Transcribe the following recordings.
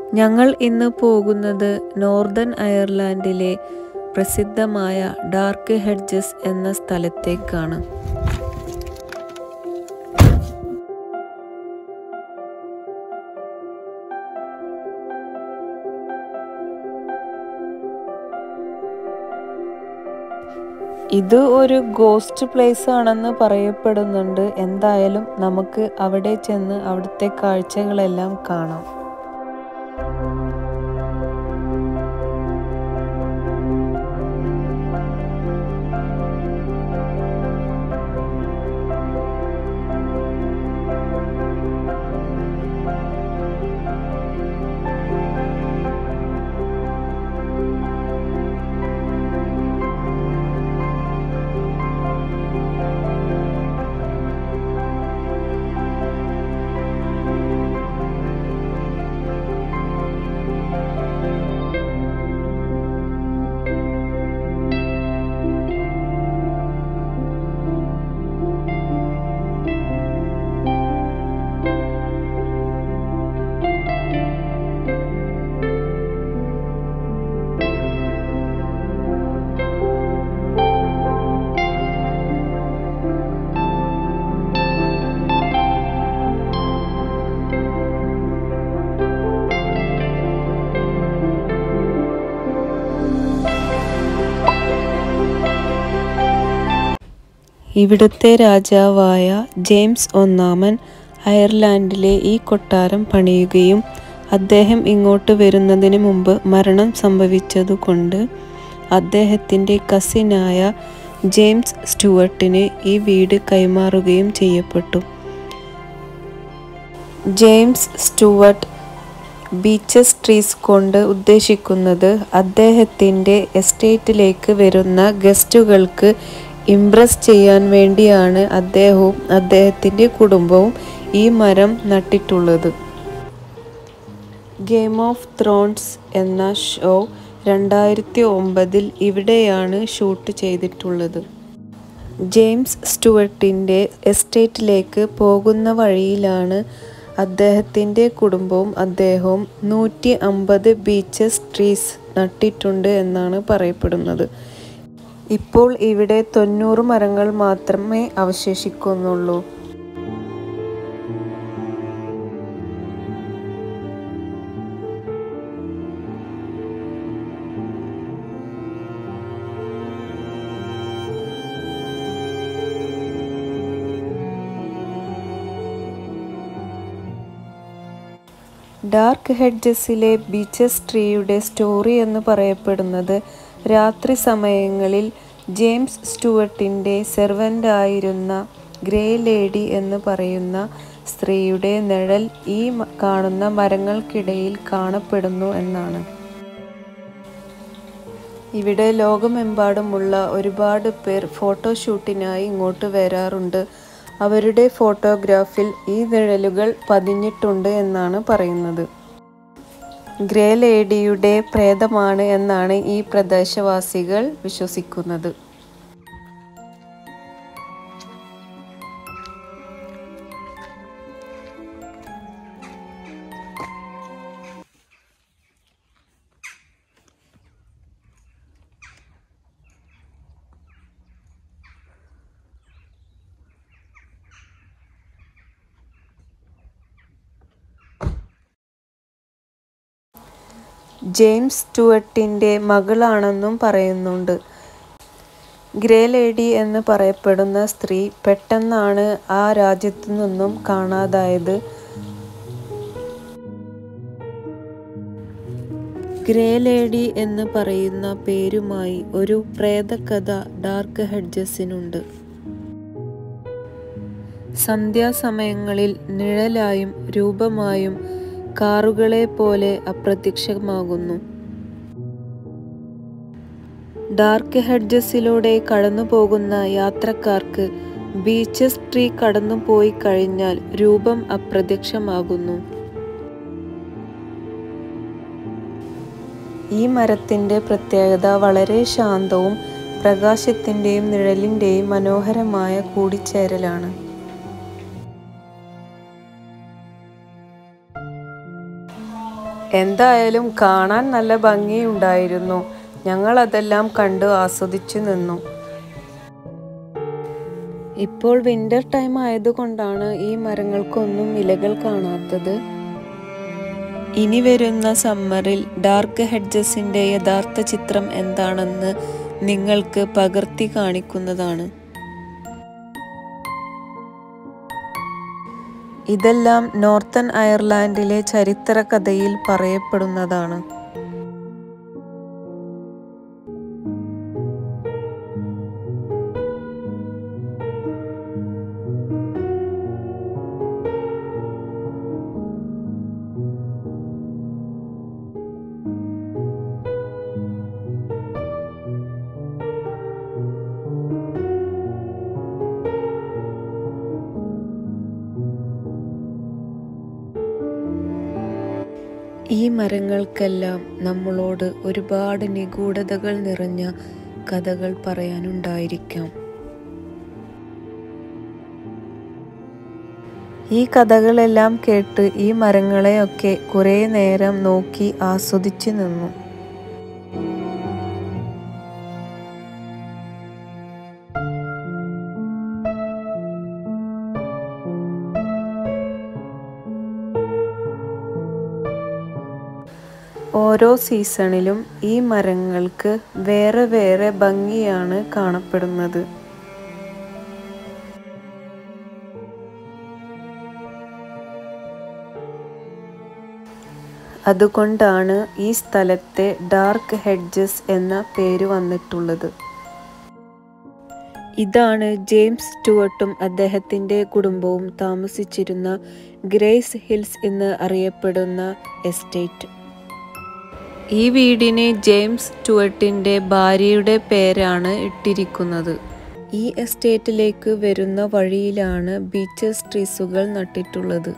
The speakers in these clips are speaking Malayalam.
ഞങ്ങൾ ഇന്ന് പോകുന്നത് നോർത്തേൺ അയർലാൻഡിലെ പ്രസിദ്ധമായ ഡാർക്ക് ഹെഡ്ജസ് എന്ന സ്ഥലത്തേക്കാണ് ഇത് ഒരു ഗോസ്റ്റ് പ്ലേസ് ആണെന്ന് പറയപ്പെടുന്നുണ്ട് എന്തായാലും നമുക്ക് അവിടെ ചെന്ന് അവിടുത്തെ കാഴ്ചകളെല്ലാം കാണാം ഇവിടുത്തെ രാജാവായ ജെയിംസ് ഒന്നാമൻ അയർലാൻഡിലെ ഈ കൊട്ടാരം പണിയുകയും അദ്ദേഹം ഇങ്ങോട്ട് വരുന്നതിന് മുമ്പ് മരണം സംഭവിച്ചതുകൊണ്ട് അദ്ദേഹത്തിൻ്റെ കസിനായ ജെയിംസ് സ്റ്റുവർട്ടിന് ഈ വീട് കൈമാറുകയും ചെയ്യപ്പെട്ടു ജെയിംസ് സ്റ്റുവർട്ട് ബീച്ചസ് ട്രീസ് കൊണ്ട് ഉദ്ദേശിക്കുന്നത് അദ്ദേഹത്തിൻ്റെ എസ്റ്റേറ്റിലേക്ക് വരുന്ന ഗസ്റ്റുകൾക്ക് ഇംപ്രസ് ചെയ്യാൻ വേണ്ടിയാണ് അദ്ദേഹവും അദ്ദേഹത്തിൻ്റെ കുടുംബവും ഈ മരം നട്ടിട്ടുള്ളത് ഗെയിം ഓഫ് ത്രോൺസ് എന്ന ഷോ രണ്ടായിരത്തി ഒമ്പതിൽ ഇവിടെയാണ് ഷൂട്ട് ചെയ്തിട്ടുള്ളത് ജെയിംസ് സ്റ്റുവർട്ടിൻ്റെ എസ്റ്റേറ്റിലേക്ക് പോകുന്ന വഴിയിലാണ് അദ്ദേഹത്തിൻ്റെ കുടുംബവും അദ്ദേഹവും നൂറ്റി അമ്പത് ബീച്ചസ് ട്രീസ് നട്ടിട്ടുണ്ട് എന്നാണ് പറയപ്പെടുന്നത് ഇപ്പോൾ ഇവിടെ തൊണ്ണൂറ് മരങ്ങൾ മാത്രമേ അവശേഷിക്കുന്നുള്ളൂ ഡാർക്ക് ഹെഡ്ജസിലെ ബീച്ചസ് ട്രീയുടെ സ്റ്റോറി എന്ന് പറയപ്പെടുന്നത് രാത്രി സമയങ്ങളിൽ ജെയിംസ് സ്റ്റുവർട്ടിൻ്റെ സെർവൻ്റായിരുന്ന ഗ്രേ ലേഡി എന്ന് പറയുന്ന സ്ത്രീയുടെ നിഴൽ ഈ കാണുന്ന മരങ്ങൾക്കിടയിൽ കാണപ്പെടുന്നു എന്നാണ് ഇവിടെ ലോകമെമ്പാടുമുള്ള ഒരുപാട് പേർ ഫോട്ടോഷൂട്ടിനായി ഇങ്ങോട്ട് വരാറുണ്ട് അവരുടെ ഫോട്ടോഗ്രാഫിൽ ഈ നിഴലുകൾ പതിഞ്ഞിട്ടുണ്ട് എന്നാണ് പറയുന്നത് ഗ്രേ ലേഡിയുടെ പ്രേതമാണ് എന്നാണ് ഈ പ്രദേശവാസികൾ വിശ്വസിക്കുന്നത് ജെയിംസ് സ്റ്റുവർട്ടിൻ്റെ മകളാണെന്നും പറയുന്നുണ്ട് ഗ്രേ ലേഡി എന്ന് പറയപ്പെടുന്ന സ്ത്രീ പെട്ടെന്നാണ് ആ രാജ്യത്തു നിന്നും കാണാതായത് ഗ്രേ ലേഡി എന്ന് പറയുന്ന പേരുമായി ഒരു പ്രേതകഥ ഡാർക്ക് ഹെഡ്ജസിനുണ്ട് സന്ധ്യാസമയങ്ങളിൽ നിഴലായും രൂപമായും കാറുകളെ പോലെ അപ്രത്യക്ഷമാകുന്നു ഡാർക്ക് ഹെഡ്ജസിലൂടെ കടന്നു പോകുന്ന യാത്രക്കാർക്ക് ബീച്ചസ് ട്രീ കടന്നു പോയി കഴിഞ്ഞാൽ രൂപം അപ്രത്യക്ഷമാകുന്നു ഈ മരത്തിൻ്റെ പ്രത്യേകത വളരെ ശാന്തവും പ്രകാശത്തിൻ്റെയും നിഴലിൻ്റെയും മനോഹരമായ കൂടിച്ചേരലാണ് എന്തായാലും കാണാൻ നല്ല ഭംഗിയുണ്ടായിരുന്നു ഞങ്ങൾ അതെല്ലാം കണ്ട് ആസ്വദിച്ചു നിന്നു ഇപ്പോൾ വിന്റർ ടൈം ആയതുകൊണ്ടാണ് ഈ മരങ്ങൾക്കൊന്നും ഇലകൾ കാണാത്തത് ഇനി വരുന്ന സമ്മറിൽ ഡാർക്ക് ഹെഡ്ജസിന്റെ യഥാർത്ഥ ചിത്രം എന്താണെന്ന് നിങ്ങൾക്ക് പകർത്തി കാണിക്കുന്നതാണ് ഇതെല്ലാം നോർത്തൺ അയർലാൻഡിലെ ചരിത്ര കഥയിൽ പറയപ്പെടുന്നതാണ് ഈ മരങ്ങൾക്കെല്ലാം നമ്മളോട് ഒരുപാട് നിഗൂഢതകൾ നിറഞ്ഞ കഥകൾ പറയാനുണ്ടായിരിക്കാം ഈ കഥകളെല്ലാം കേട്ട് ഈ മരങ്ങളെയൊക്കെ കുറേ നേരം നോക്കി ആസ്വദിച്ചു നിന്നു ഓരോ സീസണിലും ഈ മരങ്ങൾക്ക് വേറെ വേറെ ഭംഗിയാണ് കാണപ്പെടുന്നത് അതുകൊണ്ടാണ് ഈ സ്ഥലത്തെ ഡാർക്ക് ഹെഡ്ജസ് എന്ന പേര് വന്നിട്ടുള്ളത് ഇതാണ് ജെയിംസ് സ്റ്റുവർട്ടും അദ്ദേഹത്തിൻ്റെ കുടുംബവും താമസിച്ചിരുന്ന ഗ്രേസ് ഹിൽസ് എന്ന് അറിയപ്പെടുന്ന എസ്റ്റേറ്റ് ഈ വീടിന് ജെയിംസ് സ്റ്റുവർട്ടിൻ്റെ ഭാര്യയുടെ പേരാണ് ഇട്ടിരിക്കുന്നത് ഈ എസ്റ്റേറ്റിലേക്ക് വരുന്ന വഴിയിലാണ് ബീച്ചസ് ട്രീസുകൾ നട്ടിട്ടുള്ളത്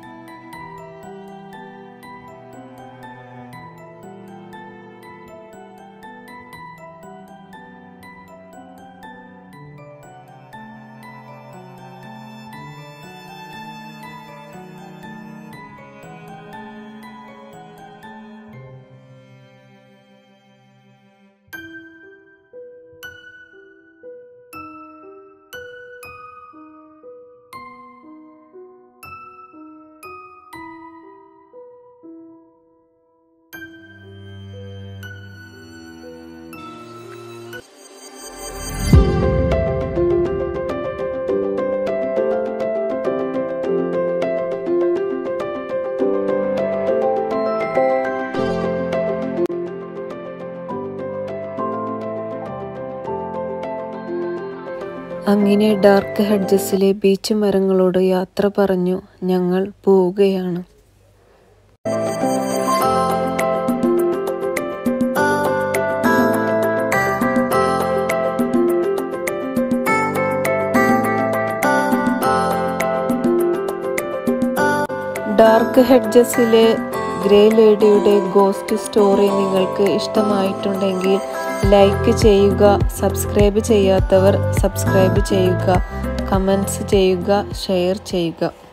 അങ്ങനെ ഡാർക്ക് ഹെഡ്ജസിലെ ബീച്ച് മരങ്ങളോട് യാത്ര പറഞ്ഞു ഞങ്ങൾ പോവുകയാണ് ഡാർക്ക് ഹെഡ്ജസിലെ ഗ്രേ ലേഡിയുടെ ഗോസ്റ്റ് സ്റ്റോറി നിങ്ങൾക്ക് ഇഷ്ടമായിട്ടുണ്ടെങ്കിൽ ലൈക്ക് ചെയ്യുക സബ്സ്ക്രൈബ് ചെയ്യാത്തവർ സബ്സ്ക്രൈബ് ചെയ്യുക കമൻസ് ചെയ്യുക ഷെയർ ചെയ്യുക